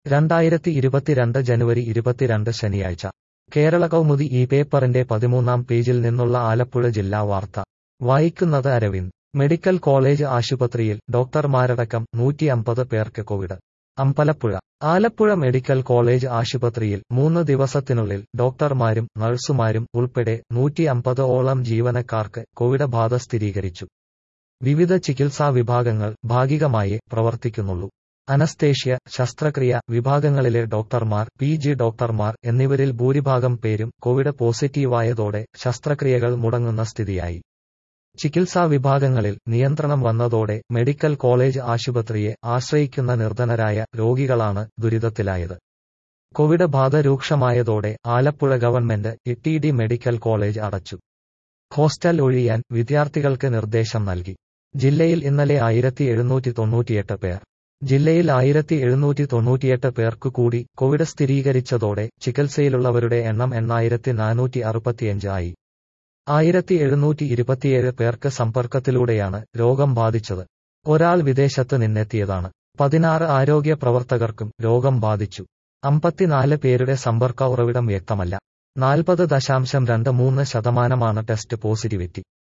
രണ്ടായിരത്തി ഇരുപത്തിരണ്ട് ജനുവരി ഇരുപത്തിരണ്ട് ശനിയാഴ്ച കേരള കൗമുദി ഈ പേപ്പറിന്റെ പതിമൂന്നാം പേജിൽ നിന്നുള്ള ആലപ്പുഴ ജില്ലാ വാർത്ത വായിക്കുന്നത് അരവിന്ദ് മെഡിക്കൽ കോളേജ് ആശുപത്രിയിൽ ഡോക്ടർമാരടക്കം നൂറ്റി അമ്പത് പേർക്ക് Covid Ambalappuzha Alappuzha medical college ആശുപത്രിയിൽ മൂന്ന് ദിവസത്തിനുള്ളിൽ ഡോക്ടർമാരും നഴ്സുമാരും ഉൾപ്പെടെ നൂറ്റി അമ്പത് ഓളം ജീവനക്കാർക്ക് കോവിഡ് ബാധ സ്ഥിരീകരിച്ചു വിവിധ ചികിത്സാ വിഭാഗങ്ങൾ ഭാഗികമായി പ്രവർത്തിക്കുന്നുള്ളൂ അനസ്തേഷ്യ ശസ്ത്രക്രിയ വിഭാഗങ്ങളിലെ ഡോക്ടർമാർ പി ജി ഡോക്ടർമാർ എന്നിവരിൽ ഭൂരിഭാഗം പേരും കോവിഡ് പോസിറ്റീവായതോടെ ശസ്ത്രക്രിയകൾ മുടങ്ങുന്ന സ്ഥിതിയായി ചികിത്സാ വിഭാഗങ്ങളിൽ നിയന്ത്രണം വന്നതോടെ മെഡിക്കൽ കോളേജ് ആശുപത്രിയെ ആശ്രയിക്കുന്ന നിർധനരായ രോഗികളാണ് ദുരിതത്തിലായത് കോവിഡ് ബാധ രൂക്ഷമായതോടെ Alappuzha government T D medical college അടച്ചു ഹോസ്റ്റൽ ഒഴിയാൻ വിദ്യാർത്ഥികൾക്ക് നിർദ്ദേശം നൽകി ജില്ലയിൽ ഇന്നലെ ആയിരത്തി എഴുന്നൂറ്റി തൊണ്ണൂറ്റിയെട്ട് പേർ ജില്ലയിൽ ആയിരത്തി എഴുന്നൂറ്റി തൊണ്ണൂറ്റിയെട്ട് പേർക്കു കൂടി കോവിഡ് സ്ഥിരീകരിച്ചതോടെ ചികിത്സയിലുള്ളവരുടെ എണ്ണം എണ്ണായിരത്തി നാനൂറ്റി അറുപത്തിയഞ്ച് ആയി ആയിരത്തി എഴുന്നൂറ്റി ഇരുപത്തിയേഴ് പേർക്ക് സമ്പർക്കത്തിലൂടെയാണ് രോഗം ബാധിച്ചത് ഒരാൾ വിദേശത്ത് നിന്നെത്തിയതാണ് പതിനാറ് ആരോഗ്യ പ്രവർത്തകർക്കും രോഗം ബാധിച്ചു അമ്പത്തിനാല് പേരുടെ സമ്പർക്ക ഉറവിടം വ്യക്തമല്ല നാൽപ്പത് ദശാംശം രണ്ട് മൂന്ന് ശതമാനമാണ് ടെസ്റ്റ് പോസിറ്റിവിറ്റി